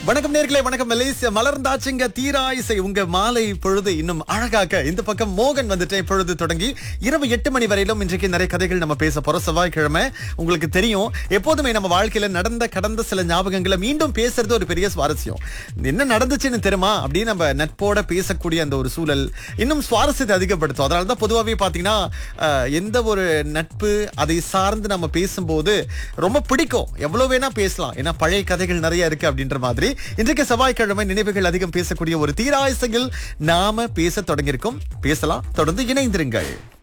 வணக்கம் நேர்களே வணக்கம் மலேசியா மலர்ந்தாச்சுங்க தீராயிசை உங்க மாலை பொழுது இன்னும் அழகாக்க இந்த பக்கம் மோகன் வந்துட்டு இப்பொழுது தொடங்கி இரவு எட்டு மணி வரையிலும் இன்றைக்கு நிறைய கதைகள் நம்ம பேச போறோம் செவ்வாய்க்கிழமை உங்களுக்கு தெரியும் எப்போதுமே நம்ம வாழ்க்கையில நடந்த கடந்த சில ஞாபகங்களை மீண்டும் பேசுறது ஒரு பெரிய சுவாரஸ்யம் என்ன நடந்துச்சுன்னு தெரியுமா அப்படின்னு நம்ம நட்போட பேசக்கூடிய அந்த ஒரு சூழல் இன்னும் சுவாரஸ்யத்தை அதிகப்படுத்தும் அதனால தான் பொதுவாகவே பார்த்தீங்கன்னா அஹ், எந்த ஒரு நட்பு அதை சார்ந்து நம்ம பேசும்போது ரொம்ப பிடிக்கும் எவ்வளவு வேணா பேசலாம் ஏன்னா பழைய கதைகள் நிறைய இருக்கு அப்படின்ற மாதிரி இன்றைக்கு செவ்வாய்க்கிழமை நினைவுகள் அதிகம் பேசக்கூடிய ஒரு தீராயசையில் நாம பேச தொடங்கியிருக்கோம் பேசலாம் தொடர்ந்து இணைந்திருங்கள்